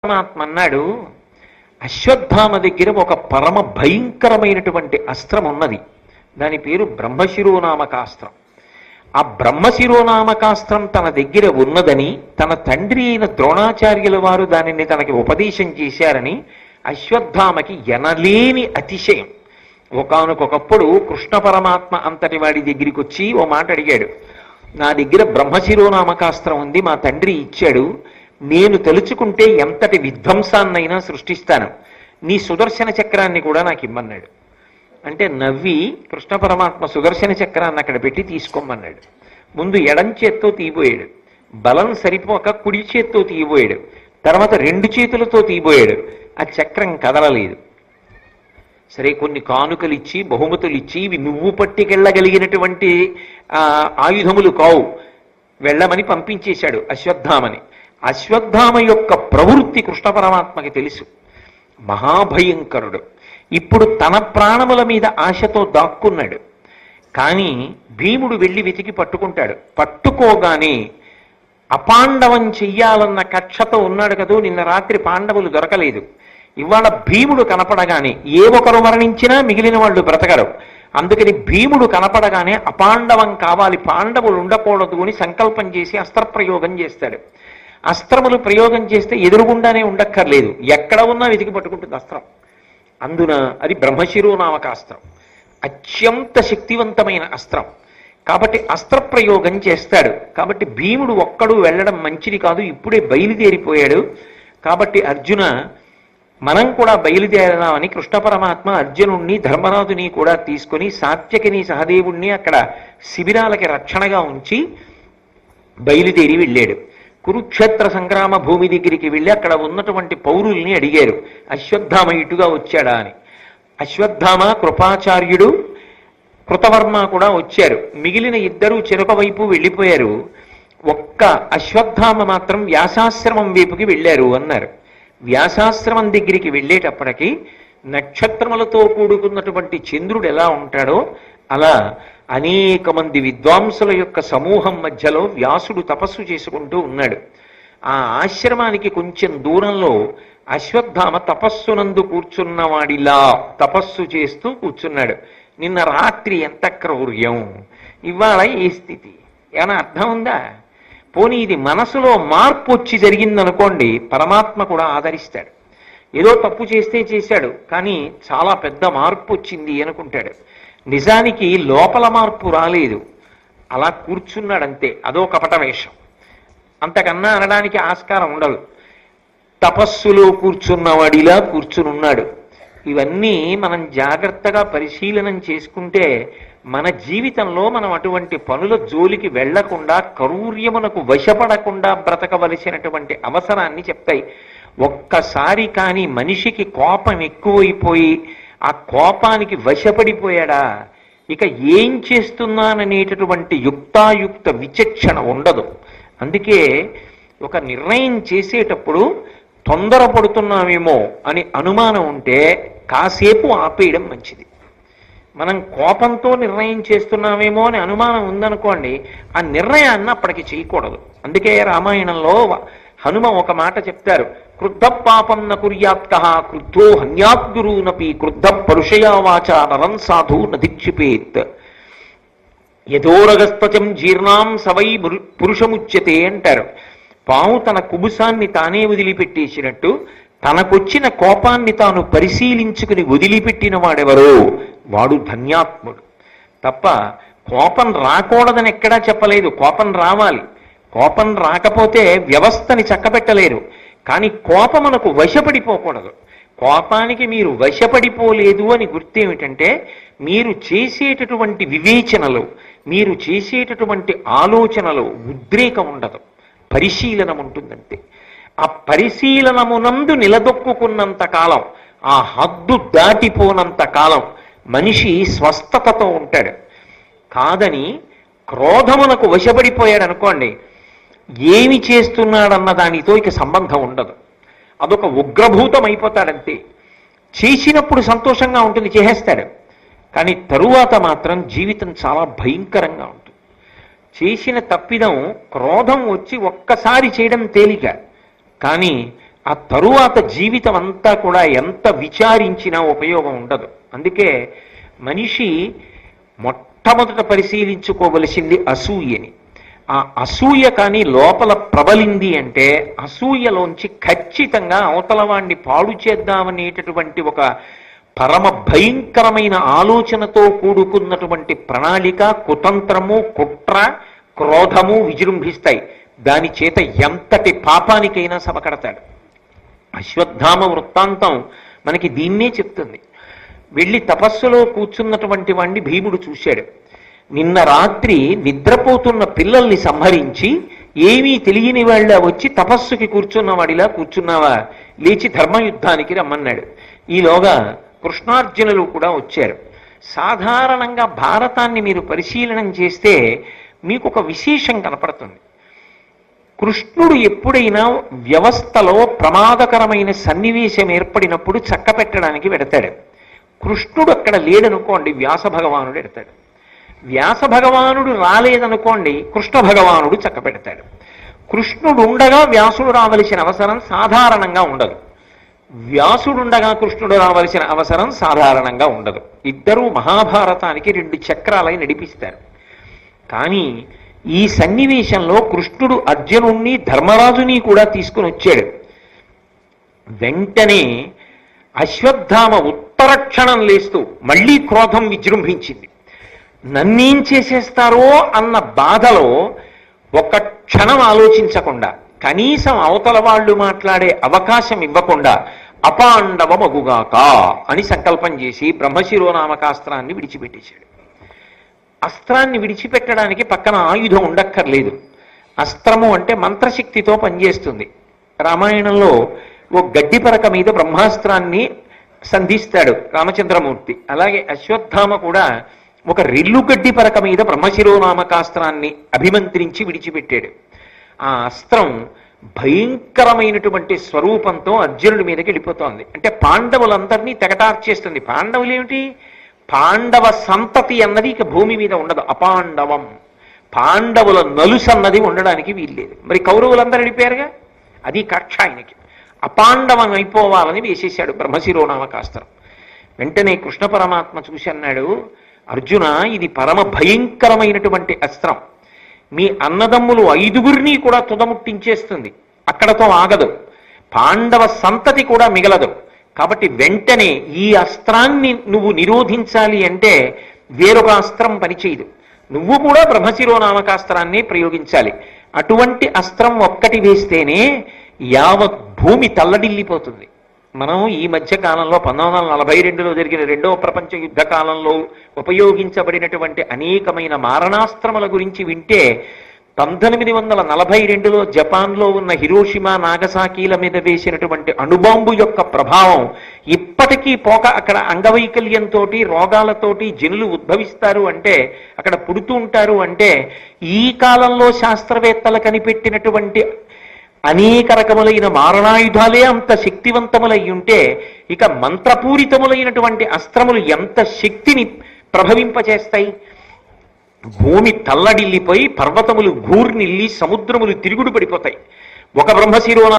పరమాత్మ అన్నాడు అశ్వత్థామ దగ్గర ఒక పరమ భయంకరమైనటువంటి అస్త్రం ఉన్నది దాని పేరు బ్రహ్మశిరోనామకాస్త్రం ఆ బ్రహ్మశిరోనామకాస్త్రం తన దగ్గర ఉన్నదని తన తండ్రి అయిన ద్రోణాచార్యుల వారు దానిని తనకి ఉపదేశం చేశారని అశ్వత్థామకి ఎనలేని అతిశయం ఒకానొకప్పుడు కృష్ణ పరమాత్మ అంతటి వాడి దగ్గరికి వచ్చి ఓ మాట అడిగాడు నా దగ్గర బ్రహ్మశిరోనామకాస్త్రం ఉంది మా తండ్రి ఇచ్చాడు నేను తలుచుకుంటే ఎంతటి విధ్వంసాన్నైనా సృష్టిస్తాను నీ సుదర్శన చక్రాన్ని కూడా నాకు ఇమ్మన్నాడు అంటే నవ్వి కృష్ణ పరమాత్మ సుదర్శన చక్రాన్ని అక్కడ పెట్టి తీసుకోమన్నాడు ముందు ఎడం చేత్తో తీయబోయాడు బలం సరిపోక కుడి చేత్తో తీయబోయాడు తర్వాత రెండు చేతులతో తీయబోయాడు ఆ చక్రం కదలలేదు సరే కొన్ని కానుకలు ఇచ్చి బహుమతులు ఇచ్చి ఇవి నువ్వు పట్టుకెళ్ళగలిగినటువంటి ఆ, ఆయుధములు కావు వెళ్ళమని పంపించేశాడు అశ్వత్థామని అశ్వత్థామ యొక్క ప్రవృత్తి కృష్ణ పరమాత్మకి తెలుసు మహాభయంకరుడు ఇప్పుడు తన ప్రాణముల మీద ఆశతో దాక్కున్నాడు కానీ భీముడు వెళ్ళి వెతికి పట్టుకుంటాడు పట్టుకోగానే అపాండవం చెయ్యాలన్న కక్షతో ఉన్నాడు కదూ నిన్న రాత్రి పాండవులు దొరకలేదు ఇవాళ భీముడు కనపడగానే ఏ ఒకరు మరణించినా మిగిలిన వాళ్ళు బ్రతకరు అందుకని భీముడు కనపడగానే అపాండవం కావాలి పాండవులు ఉండకూడదు అని సంకల్పం చేసి అస్త్రప్రయోగం చేస్తాడు అస్త్రములు ప్రయోగం చేస్తే ఎదురుగుండానే ఉండక్కర్లేదు ఎక్కడ ఉన్నా వెతికి పట్టుకుంటుంది అస్త్రం అందున అది బ్రహ్మశిరోనామక అస్త్రం అత్యంత శక్తివంతమైన అస్త్రం కాబట్టి అస్త్ర ప్రయోగం చేస్తాడు కాబట్టి భీముడు ఒక్కడు వెళ్ళడం మంచిది కాదు ఇప్పుడే బయలుదేరిపోయాడు కాబట్టి అర్జున మనం కూడా బయలుదేరదామని కృష్ణ పరమాత్మ అర్జునుణ్ణి ధర్మరాజుని కూడా తీసుకొని సాత్యకిని సహదేవుణ్ణి అక్కడ శిబిరాలకి రక్షణగా ఉంచి బయలుదేరి వెళ్ళాడు కురుక్షేత్ర సంగ్రామ భూమి దగ్గరికి వెళ్ళి అక్కడ ఉన్నటువంటి పౌరుల్ని అడిగారు అశ్వత్థామ ఇటుగా వచ్చాడా అని అశ్వత్థామ కృపాచార్యుడు కృతవర్మ కూడా వచ్చారు మిగిలిన ఇద్దరు చెరొక వైపు వెళ్ళిపోయారు ఒక్క అశ్వత్థామ మాత్రం వ్యాసాశ్రమం వైపుకి వెళ్ళారు అన్నారు వ్యాసాశ్రమం దగ్గరికి వెళ్ళేటప్పటికి నక్షత్రములతో కూడుకున్నటువంటి చంద్రుడు ఎలా ఉంటాడో అలా అనేక మంది విద్వాంసుల యొక్క సమూహం మధ్యలో వ్యాసుడు తపస్సు చేసుకుంటూ ఉన్నాడు ఆ ఆశ్రమానికి కొంచెం దూరంలో అశ్వత్థామ తపస్సునందు కూర్చున్నవాడిలా తపస్సు చేస్తూ కూర్చున్నాడు నిన్న రాత్రి ఎంత క్రౌర్యం ఇవాళ ఏ స్థితి ఏమైనా అర్థం ఉందా పోనీ ఇది మనసులో మార్పు వచ్చి జరిగిందనుకోండి పరమాత్మ కూడా ఆదరిస్తాడు ఏదో తప్పు చేస్తే చేశాడు కానీ చాలా పెద్ద మార్పు వచ్చింది అనుకుంటాడు నిజానికి లోపల మార్పు రాలేదు అలా కూర్చున్నాడంతే అదో కపట వేషం అంతకన్నా అనడానికి ఆస్కారం ఉండదు తపస్సులో కూర్చున్నవాడిలా కూర్చునున్నాడు ఇవన్నీ మనం జాగ్రత్తగా పరిశీలనం చేసుకుంటే మన జీవితంలో మనం అటువంటి పనుల జోలికి వెళ్లకుండా కరూర్యమునకు వశపడకుండా బ్రతకవలసినటువంటి అవసరాన్ని చెప్తాయి ఒక్కసారి కానీ మనిషికి కోపం ఎక్కువైపోయి ఆ కోపానికి వశపడిపోయాడా ఇక ఏం చేస్తున్నాననేటటువంటి యుక్తాయుక్త విచక్షణ ఉండదు అందుకే ఒక నిర్ణయం చేసేటప్పుడు తొందరపడుతున్నామేమో అని అనుమానం ఉంటే కాసేపు ఆపేయడం మంచిది మనం కోపంతో నిర్ణయం చేస్తున్నామేమో అని అనుమానం ఉందనుకోండి ఆ నిర్ణయాన్ని అప్పటికి చేయకూడదు అందుకే రామాయణంలో హనుమ ఒక మాట చెప్తారు క్రుద్ధ పాపం న కుర్యాత్క క్రుద్ధో హన్యాద్గురూనపి క్రుద్ధ పరుషయా వాచ నరం సాధు నధిక్షిపేత్ యథోరగస్తచం జీర్ణాం సవై మురు- పురుషముచ్యతే అంటారు పాము తన కుబుసాన్ని తానే వదిలిపెట్టేసినట్టు తనకొచ్చిన కోపాన్ని తాను పరిశీలించుకుని వదిలిపెట్టిన వాడెవరో వాడు ధన్యాత్ముడు తప్ప కోపం రాకూడదని ఎక్కడా చెప్పలేదు కోపం రావాలి కోపం రాకపోతే వ్యవస్థని చక్కబెట్టలేరు కానీ కోపమునకు వశపడిపోకూడదు కోపానికి మీరు వశపడిపోలేదు అని గుర్తేమిటంటే మీరు చేసేటటువంటి వివేచనలు మీరు చేసేటటువంటి ఆలోచనలు ఉద్రేకం ఉండదు పరిశీలనం ఉంటుందంతే ఆ పరిశీలనమునందు నిలదొక్కుకున్నంత కాలం ఆ హద్దు దాటిపోనంత కాలం మనిషి స్వస్థతతో ఉంటాడు కాదని క్రోధమునకు వశపడిపోయాడు అనుకోండి ఏమి చేస్తున్నాడన్న దానితో ఇక సంబంధం ఉండదు అదొక ఉగ్రభూతం అయిపోతాడంతే చేసినప్పుడు సంతోషంగా ఉంటుంది చేసేస్తాడు కానీ తరువాత మాత్రం జీవితం చాలా భయంకరంగా ఉంటుంది చేసిన తప్పిదం క్రోధం వచ్చి ఒక్కసారి చేయడం తేలిక కానీ ఆ తరువాత జీవితం అంతా కూడా ఎంత విచారించినా ఉపయోగం ఉండదు అందుకే మనిషి మొట్టమొదట పరిశీలించుకోవలసింది అసూయని ఆ అసూయ కానీ లోపల ప్రబలింది అంటే అసూయలోంచి ఖచ్చితంగా అవతల వాణ్ణి పాడు చేద్దామనేటటువంటి ఒక పరమ భయంకరమైన ఆలోచనతో కూడుకున్నటువంటి ప్రణాళిక కుతంత్రము కుట్ర క్రోధము విజృంభిస్తాయి దాని చేత ఎంతటి పాపానికైనా సమకడతాడు అశ్వత్థామ వృత్తాంతం మనకి దీన్నే చెప్తుంది వెళ్ళి తపస్సులో కూర్చున్నటువంటి వాణ్ణి భీముడు చూశాడు నిన్న రాత్రి నిద్రపోతున్న పిల్లల్ని సంహరించి ఏమీ తెలియని వాళ్ళ వచ్చి తపస్సుకి కూర్చున్నవాడిలా కూర్చున్నావా లేచి ధర్మయుద్ధానికి రమ్మన్నాడు ఈలోగా కృష్ణార్జునులు కూడా వచ్చారు సాధారణంగా భారతాన్ని మీరు పరిశీలనం చేస్తే మీకు ఒక విశేషం కనపడుతుంది కృష్ణుడు ఎప్పుడైనా వ్యవస్థలో ప్రమాదకరమైన సన్నివేశం ఏర్పడినప్పుడు చక్క పెట్టడానికి వెడతాడు కృష్ణుడు అక్కడ లేడనుకోండి వ్యాస భగవానుడు ఎడతాడు వ్యాస భగవానుడు రాలేదనుకోండి కృష్ణ భగవానుడు చక్క పెడతాడు కృష్ణుడు ఉండగా వ్యాసుడు రావలసిన అవసరం సాధారణంగా ఉండదు వ్యాసుడుండగా కృష్ణుడు రావలసిన అవసరం సాధారణంగా ఉండదు ఇద్దరూ మహాభారతానికి రెండు చక్రాలై నడిపిస్తారు కానీ ఈ సన్నివేశంలో కృష్ణుడు అర్జునుణ్ణి ధర్మరాజుని కూడా తీసుకుని వచ్చాడు వెంటనే అశ్వత్థామ ఉత్తర క్షణం లేస్తూ మళ్ళీ క్రోధం విజృంభించింది నన్నేం చేసేస్తారో అన్న బాధలో ఒక్క క్షణం ఆలోచించకుండా కనీసం అవతల వాళ్ళు మాట్లాడే అవకాశం ఇవ్వకుండా అపాండవమగుగాక అని సంకల్పం చేసి బ్రహ్మశిరోనామకాస్త్రాన్ని విడిచిపెట్టేశాడు అస్త్రాన్ని విడిచిపెట్టడానికి పక్కన ఆయుధం ఉండక్కర్లేదు అస్త్రము అంటే మంత్రశక్తితో పనిచేస్తుంది రామాయణంలో ఓ గడ్డి పరక మీద బ్రహ్మాస్త్రాన్ని సంధిస్తాడు రామచంద్రమూర్తి అలాగే అశ్వత్థామ కూడా ఒక రెల్లు గడ్డి పరక మీద బ్రహ్మశిరోనామకాస్త్రాన్ని అభిమంత్రించి విడిచిపెట్టాడు ఆ అస్త్రం భయంకరమైనటువంటి స్వరూపంతో అర్జునుడి మీదకి వెళ్ళిపోతోంది అంటే పాండవులందరినీ తెగటార్చేస్తుంది పాండవులు ఏమిటి పాండవ సంతతి అన్నది ఇక భూమి మీద ఉండదు అపాండవం పాండవుల నలుసు అన్నది ఉండడానికి వీల్లేదు మరి కౌరవులందరూ వెళ్ళిపోయారుగా అది కక్ష ఆయనకి అపాండవం అయిపోవాలని వేసేశాడు బ్రహ్మశిరోనామకాస్త్రం వెంటనే కృష్ణ పరమాత్మ చూసి అన్నాడు అర్జున ఇది పరమ భయంకరమైనటువంటి అస్త్రం మీ అన్నదమ్ములు ఐదుగురిని కూడా తుదముట్టించేస్తుంది అక్కడతో ఆగదు పాండవ సంతతి కూడా మిగలదు కాబట్టి వెంటనే ఈ అస్త్రాన్ని నువ్వు నిరోధించాలి అంటే వేరొక అస్త్రం పనిచేయదు నువ్వు కూడా బ్రహ్మశిరోనామకాస్త్రాన్ని ప్రయోగించాలి అటువంటి అస్త్రం ఒక్కటి వేస్తేనే యావత్ భూమి తల్లడిల్లిపోతుంది మనం ఈ మధ్య కాలంలో పంతొమ్మిది వందల నలభై రెండులో జరిగిన రెండవ ప్రపంచ యుద్ధ కాలంలో ఉపయోగించబడినటువంటి అనేకమైన మారణాస్త్రముల గురించి వింటే పంతొమ్మిది వందల నలభై రెండులో జపాన్లో ఉన్న హిరోషిమా నాగసాకీల మీద వేసినటువంటి అణుబాంబు యొక్క ప్రభావం ఇప్పటికీ పోక అక్కడ అంగవైకల్యంతో రోగాలతోటి జనులు ఉద్భవిస్తారు అంటే అక్కడ పుడుతూ ఉంటారు అంటే ఈ కాలంలో శాస్త్రవేత్తలు కనిపెట్టినటువంటి అనేక రకములైన మారణాయుధాలే అంత శక్తివంతములై ఉంటే ఇక మంత్రపూరితములైనటువంటి అస్త్రములు ఎంత శక్తిని ప్రభవింపచేస్తాయి భూమి తల్లడిల్లిపోయి పర్వతములు గూర్నిల్లి సముద్రములు తిరుగుడు పడిపోతాయి ఒక బ్రహ్మశిరోన